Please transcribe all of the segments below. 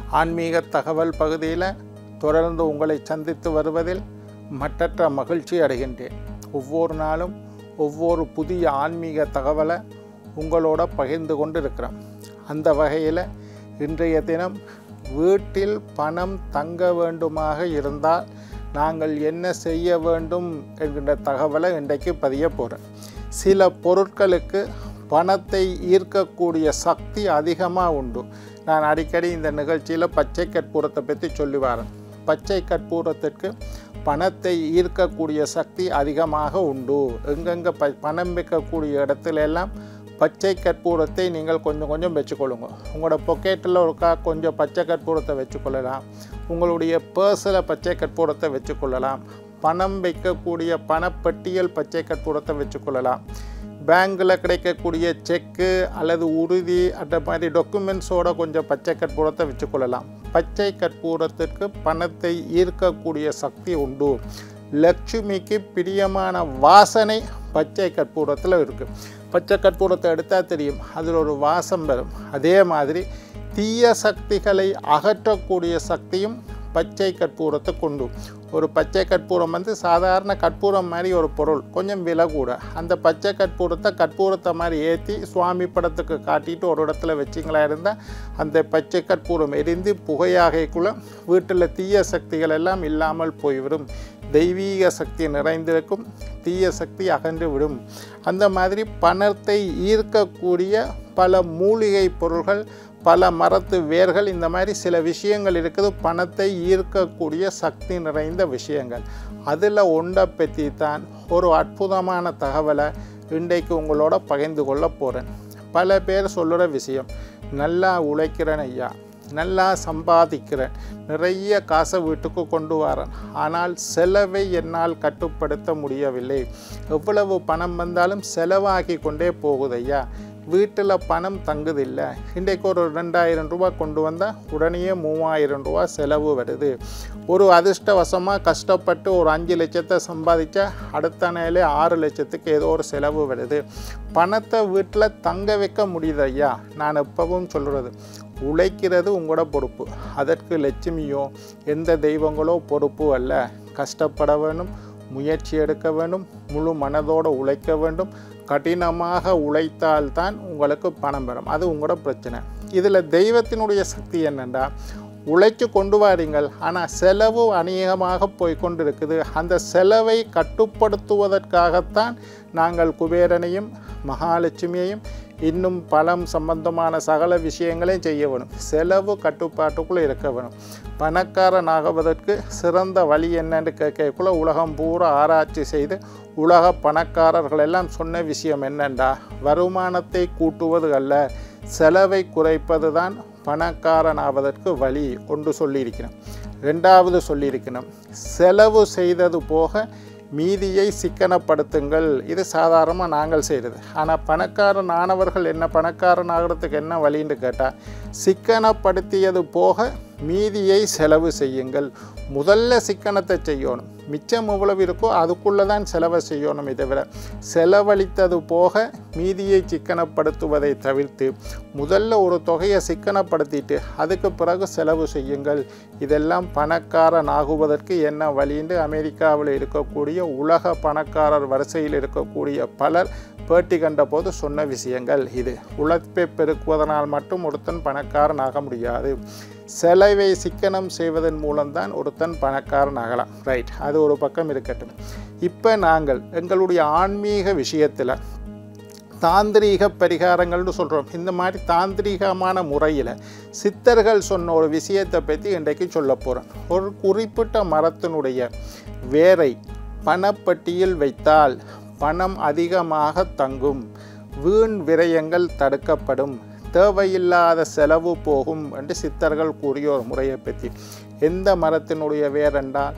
ஆன்மீக தகவல் பகுதியில் தொடர்ந்து உங்களை சந்தித்து வருவதில் மட்டற்ற மகிழ்ச்சி அடைகின்றேன் ஒவ்வொரு நாளும் ஒவ்வொரு புதிய ஆன்மீக தகவலை உங்களோட பகிர்ந்து கொண்டு இருக்கிறோம் அந்த வகையில் இன்றைய தினம் வீட்டில் பணம் தங்க வேண்டுமாக இருந்தால் நாங்கள் என்ன செய்ய வேண்டும் என்கின்ற தகவலை இன்றைக்கு பதிய போகிறேன் சில பொருட்களுக்கு பணத்தை ஈர்க்கக்கூடிய சக்தி அதிகமாக உண்டு நான் அடிக்கடி இந்த நிகழ்ச்சியில் பச்சை கற்பூரத்தை பற்றி சொல்லி வரேன் பச்சை கற்பூரத்திற்கு பணத்தை ஈர்க்கக்கூடிய சக்தி அதிகமாக உண்டு எங்கெங்கே ப பணம் வைக்கக்கூடிய இடத்துல எல்லாம் பச்சை கற்பூரத்தை நீங்கள் கொஞ்சம் கொஞ்சம் வச்சுக்கொள்ளுங்க உங்களோட பொக்கெட்டில் ஒருக்கா கொஞ்சம் பச்சை கற்பூரத்தை வச்சுக்கொள்ளலாம் உங்களுடைய பர்ஸில் பச்சை கற்பூரத்தை வச்சுக்கொள்ளலாம் பணம் வைக்கக்கூடிய பணப்பட்டியல் பச்சை கற்பூரத்தை வச்சுக்கொள்ளலாம் பேங்கில் கிடைக்கக்கூடிய செக்கு அல்லது உறுதி அந்த மாதிரி டாக்குமெண்ட்ஸோட கொஞ்சம் பச்சை கற்பூரத்தை வச்சுக்கொள்ளலாம் பச்சை கற்பூரத்திற்கு பணத்தை ஈர்க்கக்கூடிய சக்தி உண்டு லட்சுமிக்கு பிரியமான வாசனை பச்சை கற்பூரத்தில் இருக்குது பச்சை கற்பூரத்தை எடுத்தால் தெரியும் அதில் ஒரு வாசம் வரும் அதே மாதிரி தீய சக்திகளை அகற்றக்கூடிய சக்தியும் பச்சை கற்பூரத்தை கொண்டு ஒரு பச்சை கற்பூரம் வந்து சாதாரண கற்பூரம் மாதிரி ஒரு பொருள் கொஞ்சம் விலை கூட அந்த பச்சை கற்பூரத்தை கற்பூரத்தை மாதிரி ஏற்றி சுவாமி படத்துக்கு காட்டிட்டு ஒரு இடத்துல வச்சிங்களா இருந்தால் அந்த பச்சை கற்பூரம் எரிந்து புகையாகைக்குள்ள வீட்டில் தீய சக்திகள் எல்லாம் இல்லாமல் போய்விடும் தெய்வீக சக்தி நிறைந்திருக்கும் தீய சக்தி அகன்று விடும் அந்த மாதிரி பணத்தை ஈர்க்கக்கூடிய பல மூலிகை பொருள்கள் பல மரத்து வேர்கள் இந்த மாதிரி சில விஷயங்கள் இருக்குது பணத்தை ஈர்க்கக்கூடிய சக்தி நிறைந்த விஷயங்கள் அதில் ஒன்றை பற்றி தான் ஒரு அற்புதமான தகவலை இன்றைக்கு உங்களோட பகிர்ந்து கொள்ள போகிறேன் பல பேர் சொல்லுற விஷயம் நல்லா உழைக்கிறேன் ஐயா நல்லா சம்பாதிக்கிறேன் நிறைய காசை வீட்டுக்கு கொண்டு வரேன் ஆனால் செலவை என்னால் கட்டுப்படுத்த முடியவில்லை எவ்வளவு பணம் வந்தாலும் செலவாகி கொண்டே போகுது ஐயா வீட்டில் பணம் தங்குதில்லை இன்றைக்கு ஒரு ரெண்டாயிரம் ரூபா கொண்டு வந்தால் உடனே மூவாயிரம் ரூபா செலவு வருது ஒரு அதிர்ஷ்டவசமாக கஷ்டப்பட்டு ஒரு அஞ்சு லட்சத்தை சம்பாதிச்சா அடுத்த நாளே ஆறு லட்சத்துக்கு ஏதோ ஒரு செலவு வருது பணத்தை வீட்டில் தங்க வைக்க முடியுது ஐயா நான் எப்பவும் சொல்கிறது உழைக்கிறது உங்களோட பொறுப்பு அதற்கு லட்சுமியோ எந்த தெய்வங்களோ பொறுப்பு அல்ல கஷ்டப்பட வேண்டும் முயற்சி எடுக்க வேண்டும் முழு மனதோடு உழைக்க வேண்டும் கடினமாக உழைத்தால்தான் உங்களுக்கு பணம் வரும் அது உங்களோட பிரச்சனை இதில் தெய்வத்தினுடைய சக்தி என்னென்னா உழைச்சு கொண்டு வாரீங்கள் ஆனால் செலவு அநேகமாக போய் கொண்டிருக்குது அந்த செலவை கட்டுப்படுத்துவதற்காகத்தான் நாங்கள் குபேரனையும் மகாலட்சுமியையும் இன்னும் பலம் சம்பந்தமான சகல விஷயங்களையும் செய்ய வேணும் செலவு கட்டுப்பாட்டுக்குள்ளே இருக்க வேணும் பணக்காரன் ஆகுவதற்கு சிறந்த வழி என்னன்னு கேட்கக்குள்ள உலகம் பூரா ஆராய்ச்சி செய்து உலக பணக்காரர்கள் எல்லாம் சொன்ன விஷயம் என்னண்டா வருமானத்தை கூட்டுவது அல்ல செலவை குறைப்பது தான் பணக்காரன் ஆவதற்கு வழி ஒன்று சொல்லியிருக்கிறேன் ரெண்டாவது சொல்லியிருக்கணும் செலவு செய்தது போக மீதியை சிக்கனப்படுத்துங்கள் இது சாதாரணமாக நாங்கள் செய்கிறது ஆனால் பணக்காரன் ஆனவர்கள் என்ன பணக்காரன் ஆகிறதுக்கு என்ன வழின்னு கேட்டால் சிக்கனப்படுத்தியது போக மீதியை செலவு செய்யுங்கள் முதல்ல சிக்கனத்தை செய்யணும் மிச்சம் எவ்வளவு இருக்கோ அதுக்குள்ளே தான் செலவை செய்யணும் இதை விட செலவழித்தது போக மீதியை சிக்கனப்படுத்துவதை தவிர்த்து முதல்ல ஒரு தொகையை சிக்கனப்படுத்திட்டு அதுக்கு பிறகு செலவு செய்யுங்கள் இதெல்லாம் பணக்காரன் ஆகுவதற்கு என்ன வழின்னு அமெரிக்காவில் இருக்கக்கூடிய உலக பணக்காரர் வரிசையில் இருக்கக்கூடிய பலர் பேட்டி கண்ட போது சொன்ன விஷயங்கள் இது உழைப்பை பெருக்குவதனால் மட்டும் ஒருத்தன் பணக்காரன் ஆக முடியாது செலவை சிக்கனம் செய்வதன் மூலம்தான் ஒருத்தன் பணக்காரன் ஆகலாம் ரைட் அது ஒரு பக்கம் இருக்கட்டும் இப்போ நாங்கள் எங்களுடைய ஆன்மீக விஷயத்தில் தாந்திரீக பரிகாரங்கள்னு சொல்கிறோம் இந்த மாதிரி தாந்திரீகமான முறையில் சித்தர்கள் சொன்ன ஒரு விஷயத்தை பற்றி இன்றைக்கு சொல்ல போகிறேன் ஒரு குறிப்பிட்ட மரத்தினுடைய வேரை பணப்பட்டியில் வைத்தால் பணம் அதிகமாக தங்கும் வீண் விரயங்கள் தடுக்கப்படும் தேவையில்லாத செலவு போகும் என்று சித்தர்கள் கூறிய ஒரு முறையை பற்றி எந்த மரத்தினுடைய வேர் என்றால்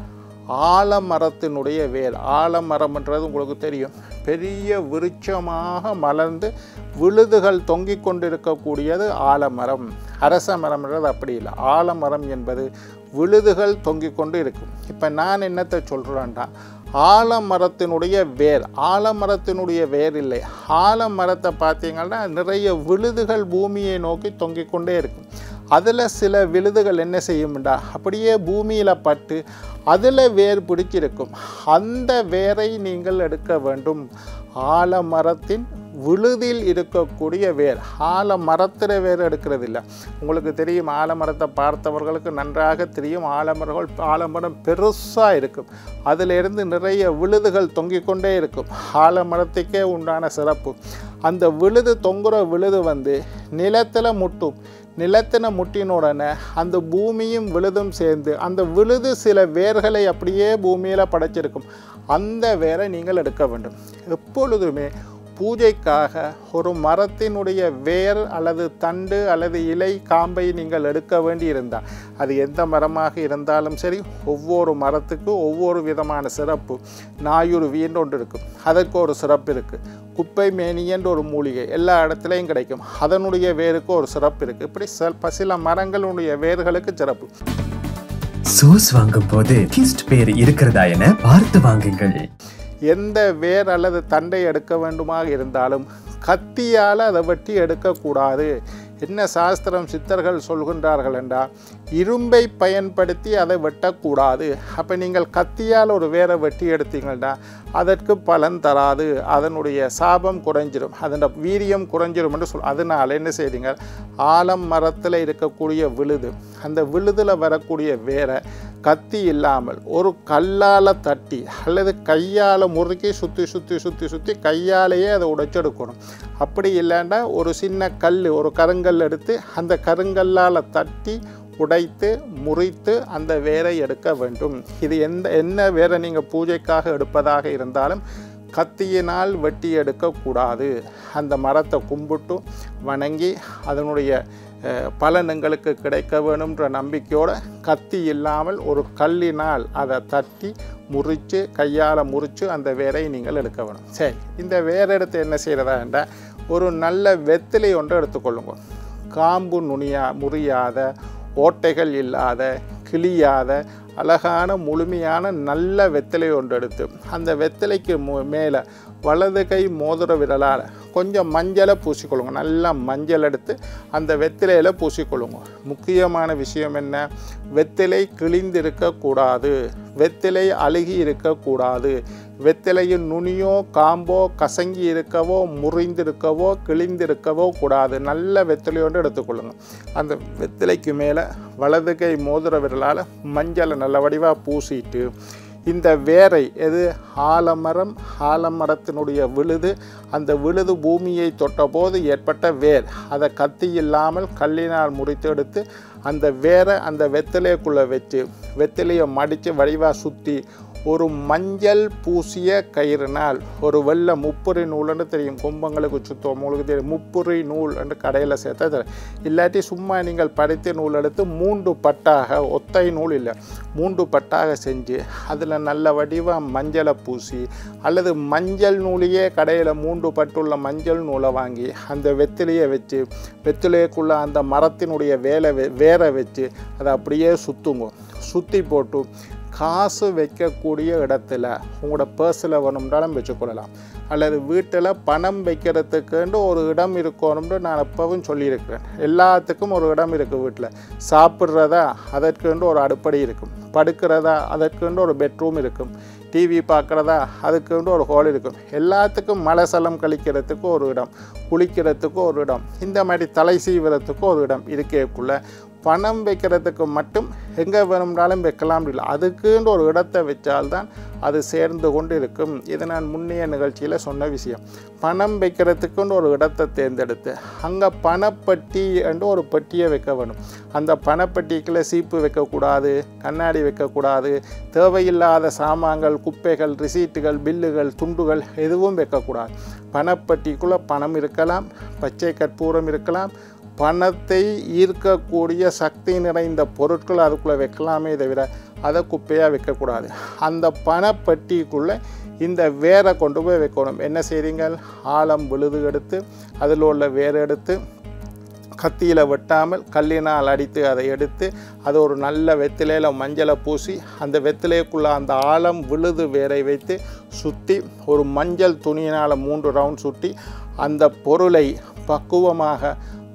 ஆலமரத்தினுடைய வேர் ஆலமரம்ன்றது உங்களுக்கு தெரியும் பெரிய விருட்சமாக மலர்ந்து விழுதுகள் தொங்கிக் கொண்டிருக்கக்கூடியது ஆலமரம் அரச மரம்ன்றது அப்படி இல்லை ஆலமரம் என்பது விழுதுகள் தொங்கிக் கொண்டு இருக்கும் இப்போ நான் என்னத்தை சொல்கிறேன்டா ஆலமரத்தினுடைய வேர் ஆலமரத்தினுடைய வேர் இல்லை ஆலமரத்தை பார்த்தீங்கன்னா நிறைய விழுதுகள் பூமியை நோக்கி தொங்கிக் கொண்டே இருக்கும் அதில் சில விழுதுகள் என்ன செய்யும்டா அப்படியே பூமியில் பட்டு அதில் வேர் பிடிச்சிருக்கும் அந்த வேரை நீங்கள் எடுக்க வேண்டும் ஆலமரத்தின் விழுதில் இருக்கக்கூடிய வேர் ஆலமரத்தில் வேர் எடுக்கிறது இல்லை உங்களுக்கு தெரியும் ஆலமரத்தை பார்த்தவர்களுக்கு நன்றாக தெரியும் ஆலமரங்கள் ஆலமரம் பெருசாக இருக்கும் அதிலிருந்து நிறைய விழுதுகள் தொங்கிக் கொண்டே இருக்கும் ஆலமரத்துக்கே உண்டான சிறப்பு அந்த விழுது தொங்குற விழுது வந்து நிலத்தில் முட்டும் நிலத்தின முட்டின உடனே அந்த பூமியும் விழுதும் சேர்ந்து அந்த விழுது சில வேர்களை அப்படியே பூமியில் படைச்சிருக்கும் அந்த வேரை நீங்கள் எடுக்க வேண்டும் எப்பொழுதுமே பூஜைக்காக ஒரு மரத்தினுடைய வேர் அல்லது தண்டு அல்லது இலை காம்பை நீங்கள் எடுக்க வேண்டி இருந்தால் அது எந்த மரமாக இருந்தாலும் சரி ஒவ்வொரு மரத்துக்கு ஒவ்வொரு விதமான சிறப்பு நாயுருவின்னு ஒன்று இருக்கும் அதற்கு ஒரு சிறப்பு இருக்குது குப்பை மேனியன்ற ஒரு மூலிகை எல்லா இடத்துலையும் கிடைக்கும் அதனுடைய வேருக்கு ஒரு சிறப்பு இருக்குது இப்படி சில சில மரங்களுடைய வேர்களுக்கு சிறப்பு சோஸ் வாங்கும் போது கிஸ்ட் பேர் இருக்கிறதா என பார்த்து வாங்குங்கள் எந்த வேர் அல்லது தண்டை எடுக்க வேண்டுமாக இருந்தாலும் கத்தியால் அதை வெட்டி எடுக்கக்கூடாது என்ன சாஸ்திரம் சித்தர்கள் சொல்கின்றார்கள் என்றால் இரும்பை பயன்படுத்தி அதை வெட்டக்கூடாது அப்போ நீங்கள் கத்தியால் ஒரு வேரை வெட்டி எடுத்தீங்கன்னா அதற்கு பலன் தராது அதனுடைய சாபம் குறைஞ்சிரும் அதன் வீரியம் குறைஞ்சிரும் என்று சொல் அதனால் என்ன செய்றீங்க ஆலம் மரத்தில் இருக்கக்கூடிய விழுது அந்த விழுதில் வரக்கூடிய வேரை கத்தி இல்லாமல் ஒரு கல்லால் தட்டி அல்லது கையால் முறுக்கி சுற்றி சுற்றி சுற்றி சுற்றி கையாலேயே அதை உடைச்செடுக்கணும் அப்படி இல்லைன்னா ஒரு சின்ன கல் ஒரு கருங்கல் எடுத்து அந்த கருங்கல்லால் தட்டி உடைத்து முறித்து அந்த வேரை எடுக்க வேண்டும் இது எந்த என்ன வேரை நீங்கள் பூஜைக்காக எடுப்பதாக இருந்தாலும் கத்தியினால் வெட்டி எடுக்கக்கூடாது அந்த மரத்தை கும்பிட்டு வணங்கி அதனுடைய அஹ், பலன் எங்களுக்கு கிடைக்க வேணுன்ற நம்பிக்கையோடு கத்தி இல்லாமல் ஒரு கல்லினால் அதை தட்டி முறித்து கையால் முறித்து அந்த வேரை நீங்கள் எடுக்க வேணும் சரி இந்த வேரை எடுத்து என்ன செய்கிறதா என்றால் ஒரு நல்ல வெத்திலை ஒன்று எடுத்துக்கொள்ளுங்க காம்பு நுனியா முறியாத ஓட்டைகள் இல்லாத கிளியாத அழகான முழுமையான நல்ல வெத்தலை ஒன்று எடுத்து அந்த வெத்தலைக்கு மு- மேலே வலது கை மோதிர விரலால் கொஞ்சம் மஞ்சளை பூசிக்கொள்ளுங்க நல்லா மஞ்சள் எடுத்து அந்த வெத்திலையில் பூசிக்கொள்ளுங்க முக்கியமான விஷயம் என்ன வெத்திலை கிழிந்திருக்கக்கூடாது வெத்திலை அழுகி இருக்கக்கூடாது வெத்திலையின் நுனியோ காம்போ கசங்கி இருக்கவோ முறிந்திருக்கவோ கிழிந்திருக்கவோ கூடாது நல்ல வெத்திலையோடு எடுத்துக்கொள்ளுங்க அந்த வெத்திலைக்கு மேலே வலது கை மோதிர விரலால் மஞ்சளை நல்ல வடிவாக பூசிட்டு இந்த வேரை எது ஆலமரம் ஆலமரத்தினுடைய விழுது அந்த விழுது பூமியை தொட்டபோது ஏற்பட்ட வேர் அதை கத்தி இல்லாமல் கல்லினால் முறித்து எடுத்து அந்த வேரை அந்த வெத்திலைக்குள்ளே வச்சு வெத்திலையை மடித்து வடிவாக சுற்றி ஒரு மஞ்சள் பூசிய கயிறுனால் ஒரு வெள்ளை முப்புரி நூல்னு தெரியும் கும்பங்களுக்கு சுத்தம் உங்களுக்கு தெரியும் முப்புரி நூல் என்று கடையில் சேர்த்தா தெரியும். இல்லாட்டி சும்மா நீங்கள் படைத்த நூல் எடுத்து மூன்று பட்டாக ஒத்தை நூல் இல்லை மூன்று பட்டாக செஞ்சு அதில் நல்ல வடிவாக மஞ்சளை பூசி அல்லது மஞ்சள் நூலையே கடையில் மூன்று பட்டுள்ள மஞ்சள் நூலை வாங்கி அந்த வெத்திலையை வச்சு வெத்திலைக்குள்ளே அந்த மரத்தினுடைய வேலை வெ- வேரை வச்சு அதை அப்படியே சுற்றுங்க சுற்றி போட்டு காசு வைக்கக்கூடிய இடத்துல உங்களோட பர்ஸில் வேணும்னாலும் வச்சுக்கொள்ளலாம் அல்லது வீட்டில் பணம் வைக்கிறதுக்குன்னு ஒரு இடம் இருக்கணும்னு நான் எப்பவும் சொல்லியிருக்கிறேன் எல்லாத்துக்கும் ஒரு இடம் இருக்குது வீட்டில் சாப்பிட்றதா அதற்குண்டு ஒரு அடுப்படி இருக்கும் படுக்கிறதா அதற்குண்டு ஒரு பெட்ரூம் இருக்கும் டிவி பார்க்குறதா அதுக்குண்டு ஒரு ஹோல் இருக்கும் எல்லாத்துக்கும் மலை சலம் கழிக்கிறதுக்கு ஒரு இடம் குளிக்கிறதுக்கு ஒரு இடம் இந்த மாதிரி தலை சீவுறதுக்கு ஒரு இடம் இருக்கேக்குள்ள பணம் வைக்கிறதுக்கு மட்டும் எங்கே வேணும்னாலும் வைக்கலாம் இல்லை அதுக்குன்னு ஒரு இடத்தை வச்சால்தான் அது சேர்ந்து கொண்டு இருக்கும் இது நான் முன்னைய நிகழ்ச்சியில் சொன்ன விஷயம் பணம் வைக்கிறதுக்குன்னு ஒரு இடத்தை தேர்ந்தெடுத்து அங்கே பணப்பட்டி என்று ஒரு பெட்டியை வைக்க வேணும் அந்த பணப்பட்டிக்குள்ளே சீப்பு வைக்கக்கூடாது கண்ணாடி வைக்கக்கூடாது தேவையில்லாத சாமான்கள் குப்பைகள் ரிசீட்டுகள் பில்லுகள் துண்டுகள் எதுவும் வைக்கக்கூடாது பணப்பட்டிக்குள்ளே பணம் இருக்கலாம் பச்சை கற்பூரம் இருக்கலாம் பணத்தை ஈர்க்கக்கூடிய சக்தி நிறைந்த பொருட்கள் அதுக்குள்ளே வைக்கலாமே தவிர அதை குப்பையாக வைக்கக்கூடாது அந்த பணப்பட்டிக்குள்ளே இந்த வேரை கொண்டு போய் வைக்கணும் என்ன செய்றீங்க ஆழம் விழுது எடுத்து அதில் உள்ள வேரை எடுத்து கத்தியில் வெட்டாமல் கல்லினால் அடித்து அதை எடுத்து அது ஒரு நல்ல வெத்திலையில் மஞ்சளை பூசி அந்த வெத்திலைக்குள்ளே அந்த ஆழம் விழுது வேரை வைத்து சுற்றி ஒரு மஞ்சள் துணியினால் மூன்று ரவுண்ட் சுற்றி அந்த பொருளை பக்குவமாக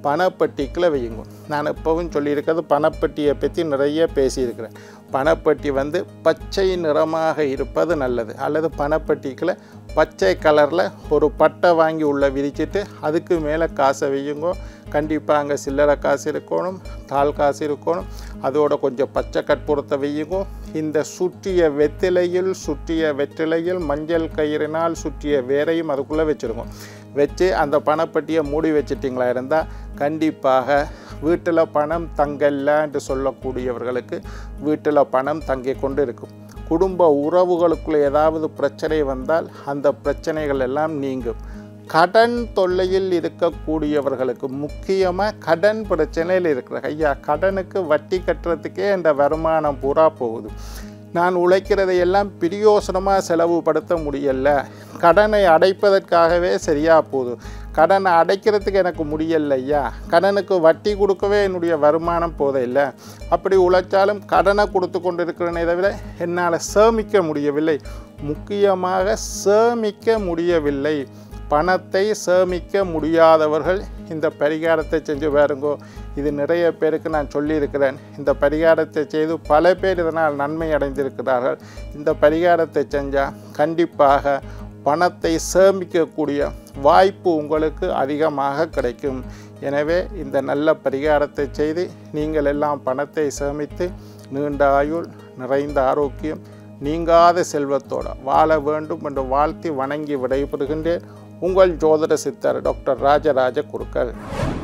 பணப்பெட்டிக்குள்ளே வையுங்க நான் எப்பவும் சொல்லியிருக்கிறது பணப்பெட்டியை பற்றி நிறைய பேசியிருக்கிறேன் பணப்பெட்டி வந்து பச்சை நிறமாக இருப்பது நல்லது அல்லது பணப்பெட்டிக்குள்ளே பச்சை கலரில் ஒரு பட்டை வாங்கி உள்ளே விரிச்சிட்டு அதுக்கு மேலே காசை வையுங்க கண்டிப்பாக அங்கே சில்லறை காசு இருக்கணும் தாள் காசு இருக்கணும் அதோட கொஞ்சம் பச்சை கற்பூரத்தை வையுங்க இந்த சுற்றிய வெத்திலையில் சுற்றிய வெற்றிலையில் மஞ்சள் கயிறினால் சுற்றிய வேரையும் அதுக்குள்ளே வச்சுருங்க வச்சு அந்த பணப்பெட்டியை மூடி வச்சிட்டிங்களா இருந்தால் கண்டிப்பாக வீட்டில் பணம் தங்கல்லன்ட்டு சொல்லக்கூடியவர்களுக்கு வீட்டில் பணம் தங்கி கொண்டு இருக்கும் குடும்ப உறவுகளுக்குள்ள ஏதாவது பிரச்சனை வந்தால் அந்த பிரச்சனைகள் எல்லாம் நீங்கும் கடன் தொல்லையில் இருக்கக்கூடியவர்களுக்கு முக்கியமாக கடன் பிரச்சனையில் இருக்கிற ஐயா கடனுக்கு வட்டி கட்டுறதுக்கே இந்த வருமானம் பூரா போகுது நான் உழைக்கிறதை எல்லாம் பிரியோசனமாக செலவுபடுத்த முடியல கடனை அடைப்பதற்காகவே சரியாக போகுது கடனை அடைக்கிறதுக்கு எனக்கு முடியல ஐயா கடனுக்கு வட்டி கொடுக்கவே என்னுடைய வருமானம் போதையில்லை அப்படி உழைச்சாலும் கடனை கொடுத்து கொண்டு இருக்கிறேனே தவிர என்னால் சேமிக்க முடியவில்லை முக்கியமாக சேமிக்க முடியவில்லை பணத்தை சேமிக்க முடியாதவர்கள் இந்த பரிகாரத்தை செஞ்சு பாருங்கோ இது நிறைய பேருக்கு நான் சொல்லியிருக்கிறேன் இந்த பரிகாரத்தை செய்து பல பேர் இதனால் நன்மை அடைந்திருக்கிறார்கள் இந்த பரிகாரத்தை செஞ்சால் கண்டிப்பாக பணத்தை சேமிக்கக்கூடிய வாய்ப்பு உங்களுக்கு அதிகமாக கிடைக்கும் எனவே இந்த நல்ல பரிகாரத்தை செய்து நீங்கள் எல்லாம் பணத்தை சேமித்து நீண்ட ஆயுள் நிறைந்த ஆரோக்கியம் நீங்காத செல்வத்தோட வாழ வேண்டும் என்று வாழ்த்தி வணங்கி விடைபெறுகின்றேன் உங்கள் ஜோதிட சித்தர் டாக்டர் ராஜராஜ குருக்கள்